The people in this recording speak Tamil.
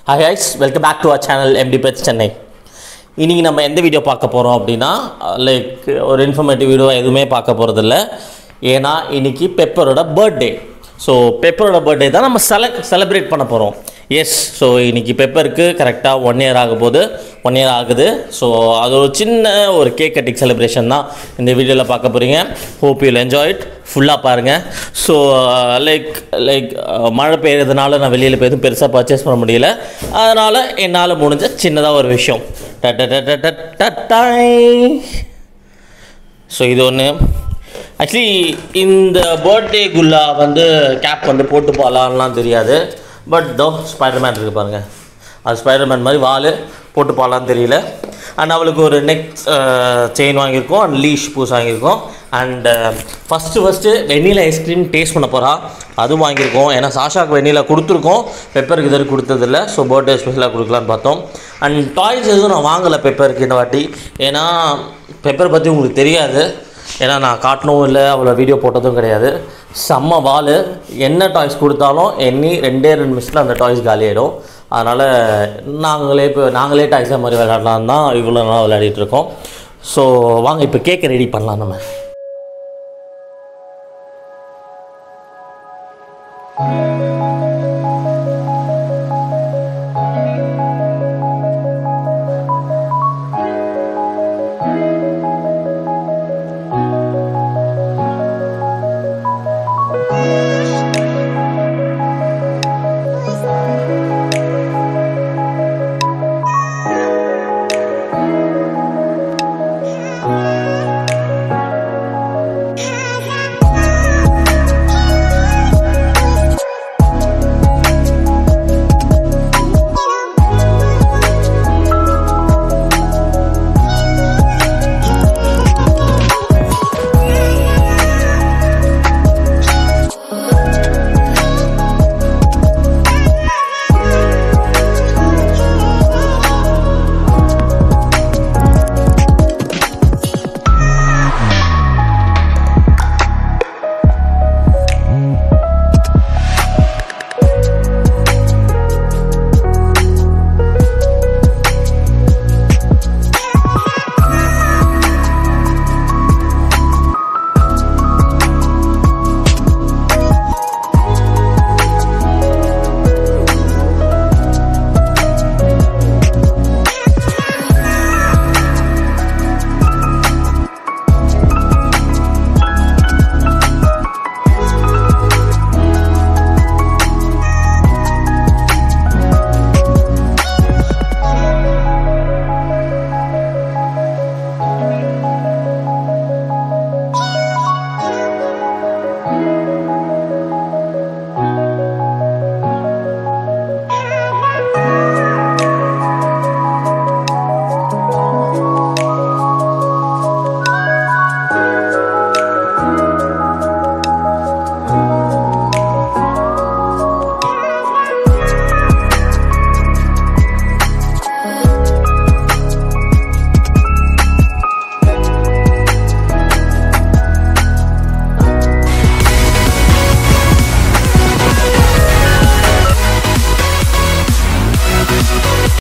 Hi guys welcome back to our channel MD pets Chennai இன்றைக்கி நம்ம எந்த வீடியோ பார்க்க போகிறோம் அப்படின்னா லைக் ஒரு இன்ஃபர்மேட்டிவ் வீடியோ எதுவுமே பார்க்க போகிறதில்ல ஏன்னா இன்னைக்கு பெப்பரோட பர்த்டே ஸோ பெப்பரோட பர்த்டே தான் நம்ம செல செலிப்ரேட் பண்ண போகிறோம் எஸ் ஸோ இன்னைக்கு பெப்பருக்கு கரெக்டாக ஒன் இயர் ஆக போகுது ஒன் இயர் ஆகுது ஸோ அது ஒரு சின்ன ஒரு கேக் கட்டிங் செலிப்ரேஷன் தான் இந்த வீடியோவில் பார்க்க போகிறீங்க ஹோப் யூல் என்ஜாய் இட் ஃபுல்லாக பாருங்கள் ஸோ லைக் லைக் மழை பெய்யறதுனால நான் வெளியில் போய் எதுவும் பெருசாக பர்ச்சேஸ் பண்ண முடியல அதனால் என்னால் முடிஞ்ச சின்னதாக ஒரு விஷயம் ட ட ட ட ட ட டாய். ஸோ இது ஒன்று ஆக்சுவலி இந்த பர்த்டே குல்லா வந்து கேப் வந்து போட்டு போகலான்லாம் தெரியாது பட் தோ ஸ்பைடர்மேன் இருக்குது பாருங்கள் அது ஸ்பைடர்மேன் மாதிரி வால் போட்டு போகலான்னு தெரியல அண்ட் அவளுக்கு ஒரு நெக் செயின் வாங்கியிருக்கோம் அண்ட் லீஷ் பூஸ் வாங்கியிருக்கோம் and first first vanilla ice cream taste பண்ண போகிறா அதுவும் வாங்கியிருக்கோம் ஏன்னா சாஷாக்கு வெண்ணிலா கொடுத்துருக்கோம் பெப்பருக்கு இது வரைக்கும் கொடுத்ததில்ல ஸோ பர்த்டே ஸ்பெஷலாக கொடுக்கலான்னு பார்த்தோம் அண்ட் டாய்ஸ் எதுவும் நான் வாங்கலை பெப்பருக்கு இந்த வாட்டி ஏன்னா பெப்பர் பற்றி உங்களுக்கு தெரியாது ஏன்னா நான் காட்டணும் இல்லை அவ்வளோ வீடியோ போட்டதும் கிடையாது செம்ம வால் என்ன டாய்ஸ் கொடுத்தாலும் எண்ணி ரெண்டே ரெண்டு மிஷில் அந்த டாய்ஸ் காலியாயிடும் அதனால் நாங்களே இப்போ நாங்களே டாய்ஸாக மாதிரி விளையாடலாம் தான் இவ்வளோ நாள் விளையாடிட்டு இருக்கோம் ஸோ வாங்க இப்போ கேக்கை ரெடி பண்ணலாம் நம்ம